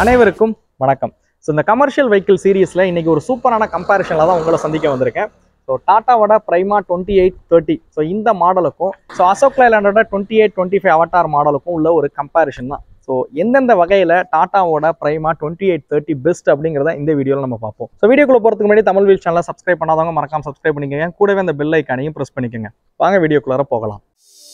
அனைவருக்கும் வணக்கம் ஸோ இந்த கமர்ஷியல் வெஹிக்கிள் சீரீஸில் இன்னைக்கு ஒரு சூப்பரான கம்பேரிஷனில் தான் உங்களை சந்திக்க வந்திருக்கேன் ஸோ டாட்டாவோட Prima twenty eight thirty so இந்த மாடலுக்கும் ஸோ அசோக் லைலாண்டோட twenty eight twenty five AVTR மாடலுக்கும் உள்ள ஒரு கம்பேரிஷன் தான் ஸோ எந்தெந்த வகையில் டாட்டாவோட Prima twenty eight thirty best அப்படிங்கிறத இந்த வீடியோவில் நம்ம பார்ப்போம் ஸோ வீடியோக்குள்ள போகிறதுக்கு முன்னாடி தமிழ் வீல் சேனலை சப்ஸ்கிரைப் பண்ணாதவங்க மறக்காம சப்ஸ்கிரைப் பண்ணிக்கோங்க கூடவே அந்த பெல் ஐக்கானையும் ப்ரெஸ் பண்ணிக்கோங்க வாங்க வீடியோக்குள்ளார போகலாம்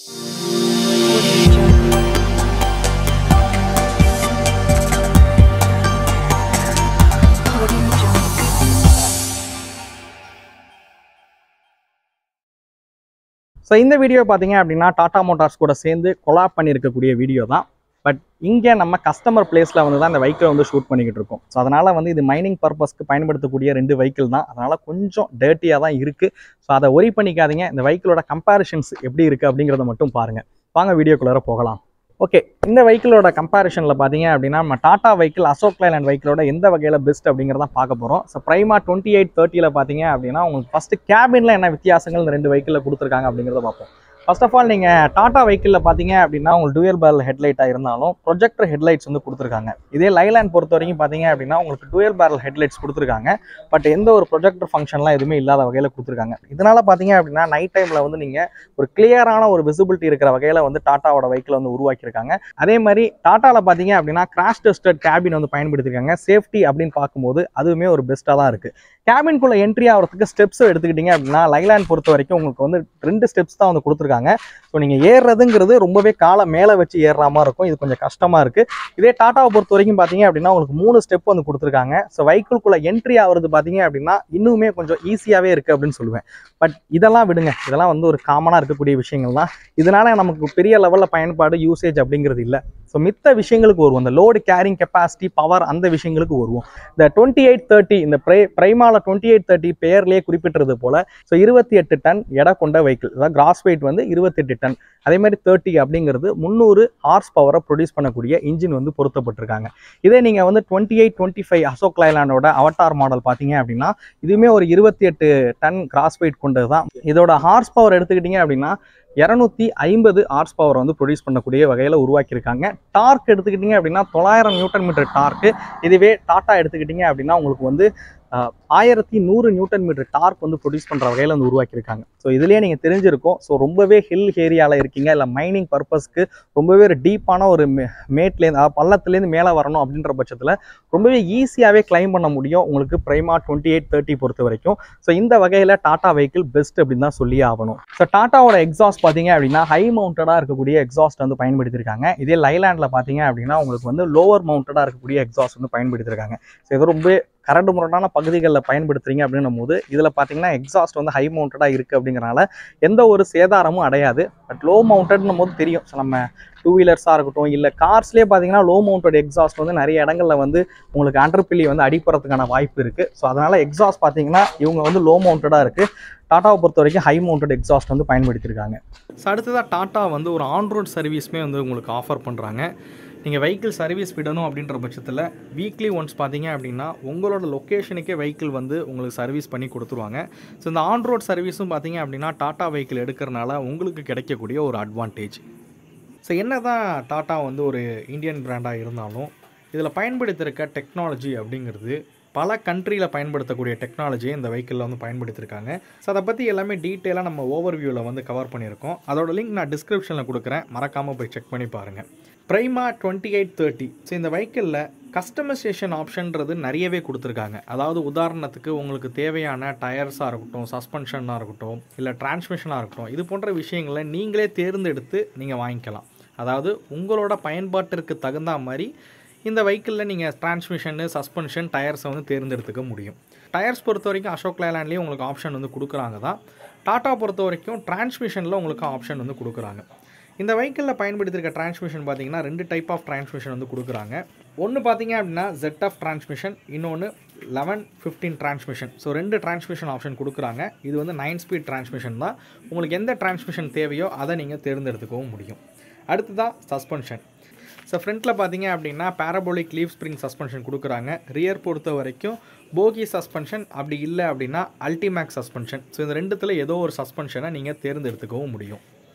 ஸோ இந்த வீடியோ பார்த்தீங்க அப்படின்னா டாடா மோட்டார்ஸ் கூட சேர்ந்து கொலாப் பண்ணியிருக்கக்கூடிய வீடியோ தான் பட் இங்கே நம்ம கஸ்டமர் பிளேஸில் வந்து தான் இந்த வெஹிக்கிளை வந்து ஷூட் பண்ணிக்கிட்டு இருக்கோம் ஸோ அதனால் வந்து இது மைனிங் பர்பஸ்க்கு பயன்படுத்தக்கூடிய ரெண்டு வெஹிக்கிள் தான் அதனால் கொஞ்சம் டேர்ட்டியாக தான் இருக்குது ஸோ அதை ஒரி பண்ணிக்காதீங்க இந்த வெஹிக்கிளோட கம்பேரிஷன்ஸ் எப்படி இருக்குது அப்படிங்கிறத மட்டும் பாருங்கள் வாங்க வீடியோக்குள்ளார போகலாம் ஓகே இந்த வெஹிக்கிளோட கம்பேரிஷனில் பார்த்தீங்க அப்படின்னா நம்ம டாடா வெஹிக்கிள் அசோக் லைலாண்ட் வெஹிக்கிளோட எந்த வகையில் பெஸ்ட் அப்படிங்கிறத பார்க்க போகிறோம் ஸோ ப்ரைமா டுவெண்ட்டி எயிட் தேர்ட்டியில் பார்த்தீங்க அப்படின்னா உங்களுக்கு ஃபஸ்ட்டு கேபினில் என்ன வித்தியாசங்கள் இந்த ரெண்டு வெஹிக்கிளில் கொடுத்துருக்காங்க அப்படிங்கிறத பார்ப்போம் ஃபர்ஸ்ட் ஆஃப் ஆல் நீங்கள் டாடா வெஹிக்கிளில் பார்த்தீங்க அப்படின்னா உங்களுக்கு டூயல் பேரல் ஹெட்லைட்டாக இருந்தாலும் ப்ரொஜெக்டர் ஹெட்லைட்ஸ் வந்து கொடுத்துருக்காங்க இதே லைலாண்ட் பொறுத்த வரைக்கும் பார்த்தீங்க அப்படின்னா உங்களுக்கு டூயல் பேரல் ஹெட்லைட்ஸ் கொடுத்துருக்காங்க பட் எந்த ஒரு ப்ரொஜெக்டர் ஃபங்க்ஷன்லாம் எதுவுமே இல்லாத வகையில் கொடுத்துருக்காங்க இதனால் பார்த்தீங்க அப்படின்னா நைட் டைமில் வந்து நீங்கள் ஒரு கிளியரான ஒரு விசிபிலிட்டி இருக்கிற வகையில் வந்து டாட்டாவோட வெஹிக்கிள் வந்து உருவாக்கியிருக்காங்க அதே மாதிரி டாட்டாவில் பார்த்தீங்க அப்படின்னா கிராஷ் டெஸ்டட் கேபின் வந்து பயன்படுத்தியிருக்காங்க சேஃப்டி அப்படின்னு பார்க்கும்போது அதுவுமே ஒரு பெஸ்ட்டாக தான் இருக்குது கேபின்குள்ளே என்ட்ரி ஆகிறதுக்கு ஸ்டெப்ஸ் எடுத்துக்கிட்டிங்க அப்படின்னா லைலாண்ட் பொறுத்த வரைக்கும் உங்களுக்கு வந்து ரெண்டு ஸ்டெப்ஸ் தான் வந்து கொடுத்துருக்காங்க ஸோ நீங்கள் ஏறுறதுங்கிறது ரொம்பவே காலை மேலே வச்சு ஏறுற மாதிரி இருக்கும் இது கொஞ்சம் கஷ்டமாக இருக்குது இதே டாட்டாவை பொறுத்த வரைக்கும் பார்த்தீங்க அப்படின்னா உங்களுக்கு மூணு ஸ்டெப் வந்து கொடுத்துருக்காங்க ஸோ வெஹிக்கிள்குள்ளே என்ட்ரி ஆகிறது பார்த்தீங்க அப்படின்னா இன்னுமே கொஞ்சம் ஈஸியாகவே இருக்குது அப்படின்னு சொல்லுவேன் பட் இதெல்லாம் விடுங்க இதெல்லாம் வந்து ஒரு காமனாக இருக்கக்கூடிய விஷயங்கள் தான் இதனால நமக்கு பெரிய லெவலில் பயன்பாடு யூசேஜ் அப்படிங்கிறது இல்லை ஸோ மித்த விஷயங்களுக்கு வருவோம் இந்த லோடு கேரிங் கெப்பாசிட்டி பவர் அந்த விஷயங்களுக்கு வருவோம் இந்த டுவெண்ட்டி எயிட் தேர்ட்டி இந்த ப்ரை ப்ரைமால டுவெண்ட்டி எயிட் தேர்ட்டி பேர்லேயே குறிப்பிட்டது போல ஸோ இருபத்தி எட்டு டன் எடை கொண்ட வெஹிக்கிள் அதாவது கிராஸ் வெயிட் வந்து இருபத்தெட்டு டன் அதே மாதிரி தேர்ட்டி அப்படிங்கிறது முந்நூறு ஹார்ஸ் பவரை ப்ரொடியூஸ் பண்ணக்கூடிய இன்ஜின் வந்து பொருத்தப்பட்டிருக்காங்க இதே நீங்கள் வந்து twenty eight twenty five Ashok லைலாண்டோட அவட்டார் மாடல் பார்த்தீங்க அப்படின்னா இதுவுமே ஒரு இருபத்தி எட்டு டன் கிராஸ் வெயிட் கொண்டது தான் இதோட ஹார்ஸ் பவர் எடுத்துக்கிட்டிங்க அப்படின்னா இரநூத்தி ஐம்பது ஹார்ஸ் பவர் வந்து ப்ரொடியூஸ் பண்ணக்கூடிய வகையில் உருவாக்கியிருக்காங்க டார்க் எடுத்துக்கிட்டிங்க அப்படின்னா தொள்ளாயிரம் நியூட்டன் மீட்டர் டார்க்கு இதுவே டாட்டா எடுத்துக்கிட்டிங்க அப்படின்னா உங்களுக்கு வந்து ஆஹ், ஆயிரத்தி நூறு நியூட்டன் மீட்டர் டார்க் வந்து ப்ரொடியூஸ் பண்ணுற வகையில் வந்து உருவாக்கியிருக்காங்க ஸோ இதுலேயே நீங்கள் தெரிஞ்சிருக்கும் ஸோ ரொம்பவே ஹில் ஏரியாவில் இருக்கீங்க இல்லை மைனிங் பர்பஸ்க்கு ரொம்பவே ஒரு டீப்பான ஒரு மே மேட்லேருந்து அதாவது பள்ளத்துலேருந்து மேலே வரணும் அப்படின்ற பட்சத்தில் ரொம்பவே ஈஸியாகவே கிளைம் பண்ண முடியும் உங்களுக்கு ப்ரைமா டுவெண்ட்டி எயிட் தேர்ட்டி பொறுத்த வரைக்கும் ஸோ இந்த வகையில் டாடா வெஹிக்கிள் பெஸ்ட் அப்படின்னு தான் சொல்லியே ஆகணும் ஸோ டாட்டாவோட எக்ஸாஸ்ட் பார்த்தீங்க அப்படின்னா ஹை மவுண்டடாக இருக்கக்கூடிய எக்ஸாஸ்ட் வந்து பயன்படுத்தியிருக்காங்க இதே லைலாண்டில் பார்த்தீங்க அப்படின்னா உங்களுக்கு வந்து லோவர் மவுண்டடாக இருக்கக்கூடிய எக்ஸாஸ்ட் வந்து பயன்படுத்தியிருக்காங்க ஸோ இது ரொம்ப கரண்டு முரடான பகுதிகளில் பயன்படுத்துறீங்க அப்படின்னும் போது இதில் பார்த்தீங்கன்னா எக்ஸாஸ்ட் வந்து ஹை மவுண்டடாக இருக்குது அப்படிங்கிறனால எந்த ஒரு சேதாரமும் அடையாது பட் லோ மவுண்டட்னும் போது தெரியும் ஸோ நம்ம டூ வீலர்ஸாக இருக்கட்டும் இல்லை கார்ஸ்லேயே பார்த்தீங்கன்னா லோ மவுண்டட் எக்ஸாஸ்ட் வந்து நிறைய இடங்களில் வந்து உங்களுக்கு அண்டர்பில்லி வந்து அடிப்படுறதுக்கான வாய்ப்பு இருக்குது ஸோ அதனால் எக்ஸாஸ்ட் பார்த்தீங்கன்னா இவங்க வந்து லோ மவுண்டடாக இருக்குது டாட்டாவை பொறுத்த வரைக்கும் ஹை மவுண்டட் எக்ஸாஸ்ட் வந்து பயன்படுத்தியிருக்காங்க ஸோ அடுத்ததாக டாட்டா வந்து ஒரு ஆன்ரோட் சர்வீஸுமே வந்து உங்களுக்கு ஆஃபர் பண்ணுறாங்க நீங்கள் வெஹிக்கிள் சர்வீஸ் விடணும் அப்படின்ற பட்சத்தில் வீக்லி ஒன்ஸ் பார்த்தீங்க அப்படின்னா உங்களோட லொக்கேஷனுக்கே வெஹிக்கிள் வந்து உங்களுக்கு சர்வீஸ் பண்ணி கொடுத்துருவாங்க ஸோ இந்த ஆன்ரோட் சர்வீஸும் பார்த்தீங்க அப்படின்னா டாட்டா வெஹிக்கிள் எடுக்கிறனால உங்களுக்கு கிடைக்கக்கூடிய ஒரு அட்வான்டேஜ் ஸோ என்ன தான் டாட்டா வந்து ஒரு இந்தியன் பிராண்டாக இருந்தாலும் இதில் பயன்படுத்தியிருக்க டெக்னாலஜி அப்படிங்கிறது பல கண்ட்ரியில் பயன்படுத்தக்கூடிய டெக்னாலஜியை இந்த வெஹிக்கிளில் வந்து பயன்படுத்தியிருக்காங்க ஸோ அதை பற்றி எல்லாமே டீட்டெயிலாக நம்ம ஓவர்வியூவில் வந்து கவர் பண்ணியிருக்கோம் அதோட லிங்க் நான் டிஸ்கிரிப்ஷனில் கொடுக்குறேன் மறக்காமல் போய் செக் பண்ணி பாருங்கள் Prima twenty eight thirty so இந்த வெஹிக்கிளில் கஸ்டமைசேஷன் ஆப்ஷன்றது நிறையவே கொடுத்துருக்காங்க அதாவது உதாரணத்துக்கு உங்களுக்கு தேவையான டயர்ஸாக இருக்கட்டும் சஸ்பென்ஷனாக இருக்கட்டும் இல்லை டிரான்ஸ்மிஷனாக இருக்கட்டும் இது போன்ற விஷயங்களை நீங்களே தேர்ந்தெடுத்து நீங்கள் வாங்கிக்கலாம் அதாவது உங்களோட பயன்பாட்டிற்கு தகுந்த மாதிரி இந்த வெஹிக்கிளில் நீங்கள் டிரான்ஸ்மிஷனு சஸ்பென்ஷன் டயர்ஸை வந்து தேர்ந்தெடுத்துக்க முடியும் டயர்ஸ் பொறுத்த வரைக்கும் அசோக் லேலாண்ட்லேயும் உங்களுக்கு ஆப்ஷன் வந்து கொடுக்குறாங்க தான் டாட்டா பொறுத்த வரைக்கும் டிரான்ஸ்மிஷனில் உங்களுக்கு ஆப்ஷன் வந்து கொடுக்குறாங்க இந்த வெஹிக்கிளில் பயன்படுத்தியிருக்க டிரான்ஸ்மிஷன் பார்த்தீங்கன்னா ரெண்டு டைப் ஆஃப் டிரான்ஸ்மிஷன் வந்து கொடுக்குறாங்க ஒன்று பார்த்தீங்க அப்படின்னா ZF டிரான்ஸ்மிஷன் இன்னொன்று லெவன் ஃபிஃப்டீன் டிரான்ஸ்மிஷன் ஸோ ரெண்டு டிரான்ஸ்மிஷன் ஆப்ஷன் கொடுக்குறாங்க இது வந்து நைன் ஸ்பீட் டிரான்ஸ்மிஷன் தான் உங்களுக்கு எந்த டிரான்ஸ்மிஷன் தேவையோ அதை நீங்கள் தேர்ந்தெடுத்துக்கவும் முடியும் அடுத்ததாக சஸ்பென்ஷன் ஸோ ஃப்ரண்ட்டில் பார்த்தீங்க அப்படின்னா பேரபோலிக் லீவ் ஸ்ப்ரிங் சஸ்பென்ஷன் கொடுக்குறாங்க ரியர் பொறுத்த வரைக்கும் போகி சஸ்பென்ஷன் அப்படி இல்லை அப்படின்னா அல்டிமேக் சஸ்பென்ஷன் ஸோ இந்த ரெண்டுத்தில் ஏதோ ஒரு சஸ்பென்ஷனை நீங்கள் தேர்ந்தெடுத்துக்கவும் முடியும்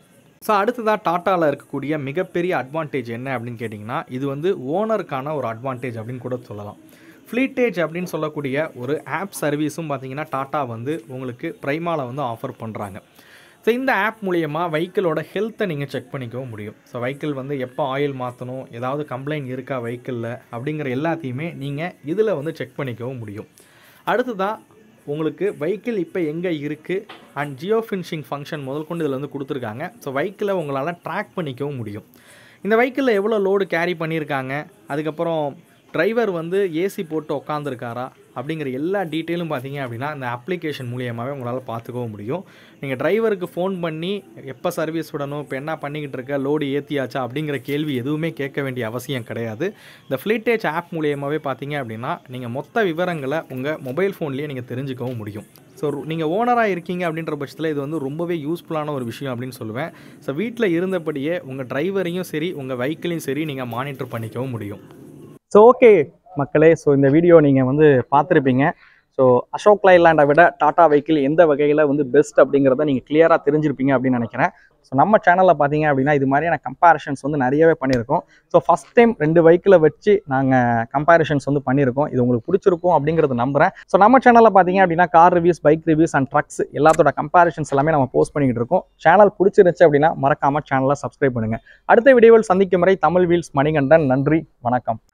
ஸோ அடுத்ததாக டாட்டாவில் இருக்கக்கூடிய மிகப்பெரிய அட்வான்டேஜ் என்ன அப்படின்னு கேட்டிங்கன்னா இது வந்து ஓனருக்கான ஒரு அட்வான்டேஜ் அப்படின்னு கூட சொல்லலாம் ஃப்ளீட்டேஜ் அப்படின்னு சொல்லக்கூடிய ஒரு ஆப் சர்வீஸும் பார்த்தீங்கன்னா டாட்டா வந்து உங்களுக்கு ப்ரைமாவில் வந்து ஆஃபர் பண்ணுறாங்க ஸோ இந்த ஆப் மூலியமாக வெஹிக்கிளோட ஹெல்த்தை நீங்கள் செக் பண்ணிக்கவும் முடியும் ஸோ வெஹிக்கிள் வந்து எப்போ ஆயில் மாற்றணும் ஏதாவது கம்ப்ளைண்ட் இருக்கா வெஹிக்கிளில் அப்படிங்கிற எல்லாத்தையுமே நீங்கள் இதில் வந்து செக் பண்ணிக்கவும் முடியும் அடுத்ததாக உங்களுக்கு வெஹிக்கிள் இப்போ எங்கே இருக்குது அண்ட் ஜியோ ஃபினிஷிங் ஃபங்க்ஷன் முதல் கொண்டு இதில் வந்து கொடுத்துருக்காங்க ஸோ வெஹிக்கிளை உங்களால் ட்ராக் பண்ணிக்கவும் முடியும் இந்த வெஹிக்கிளில் எவ்வளோ லோடு கேரி பண்ணியிருக்காங்க அதுக்கப்புறம் டிரைவர் வந்து ஏசி போட்டு உட்காந்துருக்காரா அப்படிங்கிற எல்லா டீட்டெயிலும் பார்த்தீங்க அப்படின்னா இந்த அப்ளிகேஷன் மூலியமாகவே உங்களால் பார்த்துக்கவும் முடியும் நீங்கள் டிரைவருக்கு ஃபோன் பண்ணி எப்போ சர்வீஸ் விடணும் இப்போ என்ன பண்ணிக்கிட்டு இருக்க லோடு ஏற்றியாச்சா அப்படிங்கிற கேள்வி எதுவுமே கேட்க வேண்டிய அவசியம் கிடையாது இந்த ஃப்ளீட்டேஜ் ஆப் மூலியமாகவே பார்த்தீங்க அப்படின்னா நீங்கள் மொத்த விவரங்களை உங்கள் மொபைல் ஃபோன்லேயே நீங்கள் தெரிஞ்சுக்கவும் முடியும் ஸோ நீங்கள் ஓனராக இருக்கீங்க அப்படின்ற பட்சத்தில் இது வந்து ரொம்பவே யூஸ்ஃபுல்லான ஒரு விஷயம் அப்படின்னு சொல்லுவேன் ஸோ வீட்டில் இருந்தபடியே உங்கள் டிரைவரையும் சரி உங்கள் வெஹிக்கிளையும் சரி நீங்கள் மானிட்டர் பண்ணிக்கவும் முடியும் ஸோ ஓகே மக்களே ஸோ இந்த வீடியோ நீங்கள் வந்து பார்த்துருப்பீங்க ஸோ அசோக் லைலாண்டை விட டாடா வெஹிக்கிள் எந்த வகையில் வந்து பெஸ்ட் அப்படிங்கிறத நீங்கள் கிளியராக தெரிஞ்சிருப்பீங்க அப்படின்னு நினைக்கிறேன் ஸோ நம்ம சேனலில் பார்த்தீங்க அப்படின்னா இது மாதிரியான கம்பேரிஷன்ஸ் வந்து நிறையவே பண்ணியிருக்கோம் ஸோ ஃபஸ்ட் டைம் ரெண்டு வெஹிக்கிளை வச்சு நாங்கள் கம்பேரிஷன்ஸ் வந்து பண்ணியிருக்கோம் இது உங்களுக்கு பிடிச்சிருக்கும் அப்படிங்கிறது நம்புறேன் ஸோ நம்ம சேனலில் பார்த்தீங்க அப்படின்னா car reviews bike reviews and trucks எல்லாத்தோட கம்பேரிஷன்ஸ் எல்லாமே நம்ம போஸ்ட் பண்ணிக்கிட்டு இருக்கோம் சேனல் பிடிச்சிருந்துச்சு அப்படின்னா மறக்காமல் சேனலை சப்ஸ்கிரைப் பண்ணுங்கள் அடுத்த வீடியோவில் சந்திக்கும் வரை தமிழ் வீல்ஸ் மணிகண்டன் நன்றி வணக்கம்